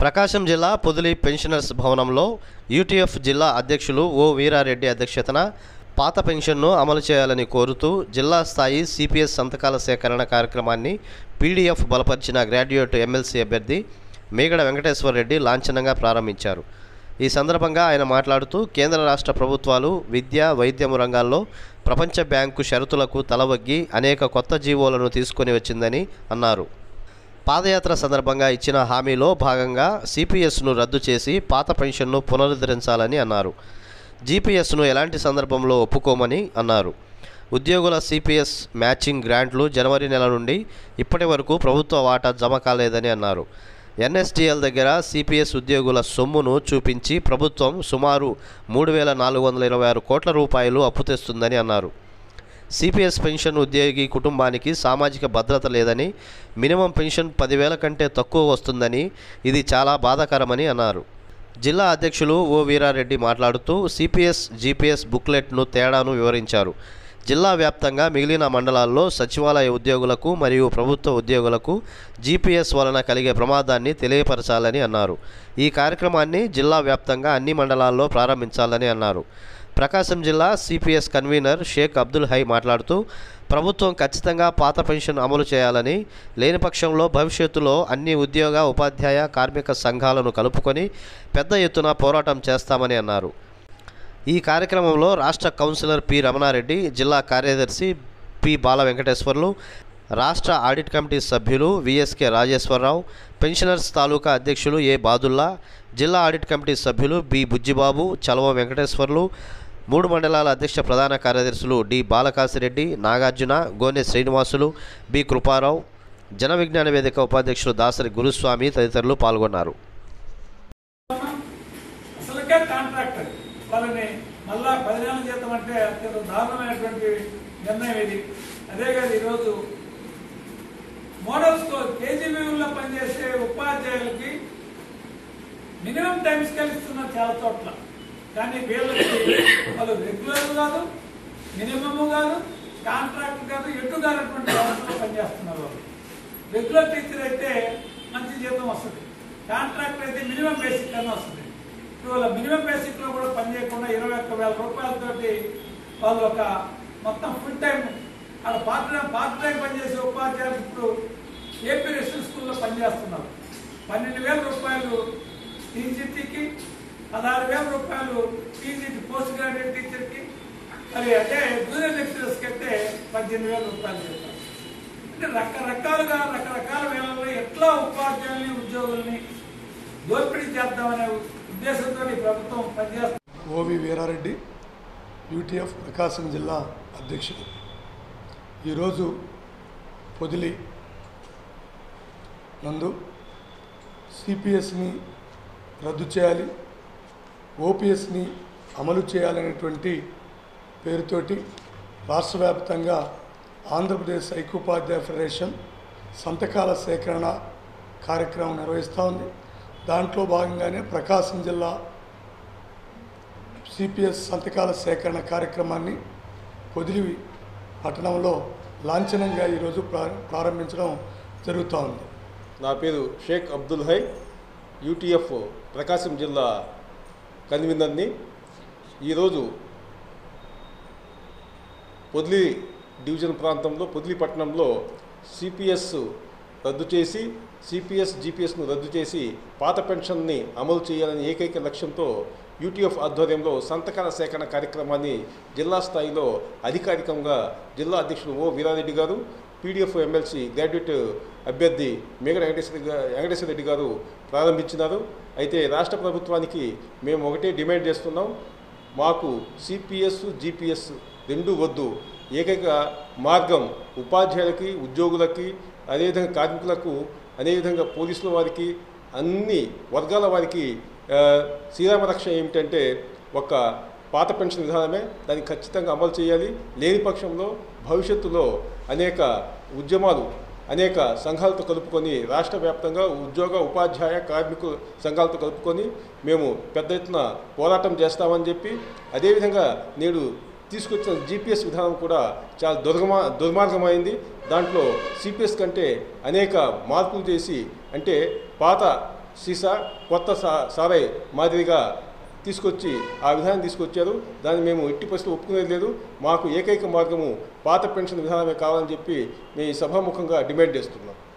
ప్రకాశం జిల్లా పొదిలి పెన్షనర్స్ భవనంలో యూటీఎఫ్ జిల్లా అధ్యక్షులు ఓ వీరారెడ్డి అధ్యక్షతన పాత పెన్షన్ను అమలు చేయాలని కోరుతూ జిల్లా స్థాయి సిపిఎస్ సంతకాల సేకరణ కార్యక్రమాన్ని పీడీఎఫ్ బలపరిచిన గ్రాడ్యుయేట్ ఎమ్మెల్సీ అభ్యర్థి మేగడ వెంకటేశ్వరరెడ్డి లాంఛనంగా ప్రారంభించారు ఈ సందర్భంగా ఆయన మాట్లాడుతూ కేంద్ర రాష్ట్ర ప్రభుత్వాలు విద్య వైద్యం రంగాల్లో ప్రపంచ బ్యాంకు షరతులకు తలవగ్గి అనేక కొత్త జీవోలను తీసుకొని వచ్చిందని అన్నారు పాదయాత్ర సందర్భంగా ఇచ్చిన హామీలో భాగంగా సిపిఎస్ను రద్దు చేసి పాత పెన్షన్ను పునరుద్ధరించాలని అన్నారు జీపీఎస్ను ఎలాంటి సందర్భంలో ఒప్పుకోమని అన్నారు ఉద్యోగుల సిపిఎస్ మ్యాచింగ్ గ్రాంట్లు జనవరి నెల నుండి ఇప్పటి వరకు ప్రభుత్వ వాటా జమ కాలేదని అన్నారు ఎన్ఎస్డిఎల్ దగ్గర సిపిఎస్ ఉద్యోగుల సొమ్మును చూపించి ప్రభుత్వం సుమారు మూడు వేల నాలుగు వందల ఇరవై ఆరు కోట్ల రూపాయలు అప్పు తెస్తుందని అన్నారు సిపిఎస్ పెన్షన్ ఉద్యోగి కుటుంబానికి సామాజిక భద్రత లేదని మినిమం పెన్షన్ పదివేల కంటే తక్కువ వస్తుందని ఇది చాలా బాధాకరమని అన్నారు జిల్లా అధ్యక్షులు ఓ వీరారెడ్డి మాట్లాడుతూ సిపిఎస్ జీపీఎస్ బుక్లెట్ను తేడాను వివరించారు జిల్లా వ్యాప్తంగా మిగిలిన మండలాల్లో సచివాలయ ఉద్యోగులకు మరియు ప్రభుత్వ ఉద్యోగులకు జీపీఎస్ వలన కలిగే ప్రమాదాన్ని తెలియపరచాలని అన్నారు ఈ కార్యక్రమాన్ని జిల్లా వ్యాప్తంగా అన్ని మండలాల్లో ప్రారంభించాలని అన్నారు ప్రకాశం జిల్లా సిపిఎస్ కన్వీనర్ షేక్ అబ్దుల్ హై మాట్లాడుతూ ప్రభుత్వం ఖచ్చితంగా పాత పెన్షన్ అమలు చేయాలని లేని పక్షంలో భవిష్యత్తులో అన్ని ఉద్యోగ ఉపాధ్యాయ కార్మిక సంఘాలను కలుపుకొని పెద్ద ఎత్తున పోరాటం చేస్తామని అన్నారు ఈ కార్యక్రమంలో రాష్ట్ర కౌన్సిలర్ పి రమణారెడ్డి జిల్లా కార్యదర్శి పి బాల వెంకటేశ్వర్లు రాష్ట్ర ఆడిట్ కమిటీ సభ్యులు విఎస్కే రాజేశ్వరరావు పెన్షనర్స్ తాలూకా అధ్యక్షులు ఏ బాదుల్లా జిల్లా ఆడిట్ కమిటీ సభ్యులు బి బుజ్జిబాబు చలవ వెంకటేశ్వర్లు మూడు మండలాల అధ్యక్ష ప్రధాన కార్యదర్శులు డి బాలకాసిరెడ్డి నాగార్జున గోనె శ్రీనివాసులు బి కృపారావు జన విజ్ఞాన వేదిక ఉపాధ్యక్షులు దాసరి గురుస్వామి తదితరులు పాల్గొన్నారు అసలుకే కాంట్రాక్టర్ వాళ్ళని మళ్ళా పదివేల జీతం అంటే అత్యంత దారుణమైనటువంటి నిర్ణయం ఇది అదే కాదు ఈరోజు మోడల్ స్కూల్ కేజీబీలో పనిచేసే ఉపాధ్యాయులకి మినిమం టైం స్కేల్ ఇస్తున్నారు చాలా చోట్ల కానీ వీళ్ళకి వాళ్ళు రెగ్యులర్ కాదు మినిమమ్ కాదు కాంట్రాక్ట్ కాదు ఎటు కానటువంటి వ్యవస్థలో పనిచేస్తున్నారు వాళ్ళు రెగ్యులర్ టీచర్ అయితే మంచి జీతం వస్తుంది కాంట్రాక్ట్ అయితే మినిమం బేసిక్ అని వస్తుంది ఇప్పుడు వాళ్ళ మినిమం బేసిక్ లో కూడా పని చేయకుండా ఇరవై ఒక్క వేల రూపాయలతోటి వాళ్ళు ఒక మొత్తం ఫుల్ టైం అక్కడ పార్ట్ టైం పార్ట్ టైం పనిచేసే ఉపాధ్యాయులు ఇప్పుడు ఏపీ రెసిడెన్స్ స్కూల్లో పనిచేస్తున్నారు పన్నెండు వేల రూపాయలు టీజీటీకి పదహారు వేల రూపాయలు టీజీటీ పోస్ట్ గ్రాడ్యుయేట్ టీచర్కి మరి అదే జూనియర్ లెక్చరర్స్కి అయితే పద్దెనిమిది వేల రూపాయలు చెప్తారు అంటే రకరకాలుగా రకరకాల వేళల్లో ఎట్లా ఉపాధ్యాయుల్ని ఉద్యోగుల్ని దోపిడీ చేద్దామనే ఉద్దేశంతో ఈ ప్రభుత్వం పనిచేస్తుంది ఓవి వీరారెడ్డి యూటీఎఫ్ ప్రకాశం జిల్లా అధ్యక్షుడు ఈరోజు పొదిలి నందు సిపిఎస్ని రద్దు చేయాలి ఓపీఎస్ని అమలు చేయాలనేటువంటి పేరుతోటి రాష్ట్ర వ్యాప్తంగా ఆంధ్రప్రదేశ్ ఐక్యోపాధ్యాయ ఫెడరేషన్ సంతకాల సేకరణ కార్యక్రమం నిర్వహిస్తూ ఉంది దాంట్లో భాగంగానే ప్రకాశం జిల్లా సిపిఎస్ సంతకాల సేకరణ కార్యక్రమాన్ని పొదిలి పట్టణంలో లాంఛనంగా ఈరోజు ప్రా- ప్రారంభించడం జరుగుతూ ఉంది నా పేరు షేక్ అబ్దుల్ హై యూటీఎఫ్ ప్రకాశం జిల్లా కన్వీనర్ని ఈరోజు పొదిలి డివిజన్ ప్రాంతంలో పొదిలి పట్టణంలో సిపిఎస్ రద్దు చేసి సిపిఎస్ జీపీఎస్ను రద్దు చేసి పాత పెన్షన్ని అమలు చేయాలని ఏకైక లక్ష్యంతో యూటీఎఫ్ ఆధ్వర్యంలో సంతకాల సేకరణ కార్యక్రమాన్ని జిల్లా స్థాయిలో అధికారికంగా జిల్లా అధ్యక్షులు ఓ వీరారెడ్డి గారు పీడీఎఫ్ ఎమ్మెల్సీ గ్రాడ్యుయేట్ అభ్యర్థి మేఘన వెంకటేశ్వర గా- వెంకటేశ్వర రెడ్డి గారు ప్రారంభించినారు అయితే రాష్ట్ర ప్రభుత్వానికి మేము ఒకటే డిమాండ్ చేస్తున్నాం మాకు సిపిఎస్ జీపీఎస్ రెండు వద్దు ఏకైక మార్గం ఉపాధ్యాయులకి ఉద్యోగులకి అదేవిధంగా కార్మికులకు అదేవిధంగా పోలీసుల వారికి అన్ని వర్గాల వారికి ఆ, శ్రీరామ రక్ష ఏమిటంటే ఒక పాత పెన్షన్ విధానమే దాన్ని ఖచ్చితంగా అమలు చేయాలి లేని పక్షంలో భవిష్యత్తులో అనేక ఉద్యమాలు అనేక సంఘాలతో కలుపుకొని రాష్ట్ర వ్యాప్తంగా ఉద్యోగ ఉపాధ్యాయ కార్మికు సంఘాలతో కలుపుకొని మేము పెద్ద ఎత్తున పోరాటం చేస్తామని చెప్పి అదేవిధంగా నేడు తీసుకొచ్చిన జీపీఎస్ విధానం కూడా చాలా దుర్గమా దుర్మార్గమైంది దాంట్లో సిపిఎస్ కంటే అనేక మార్పులు చేసి అంటే పాత సీసా కొత్త సా సారాయి మాదిరిగా తీసుకొచ్చి ఆ విధానం తీసుకొచ్చారు దాన్ని మేము ఎట్టి పరిస్థితులు ఒప్పుకునేది లేదు మాకు ఏకైక మార్గము పాత పెన్షన్ విధానమే కావాలని చెప్పి మేము ఈ సభాముఖంగా డిమాండ్ చేస్తున్నాం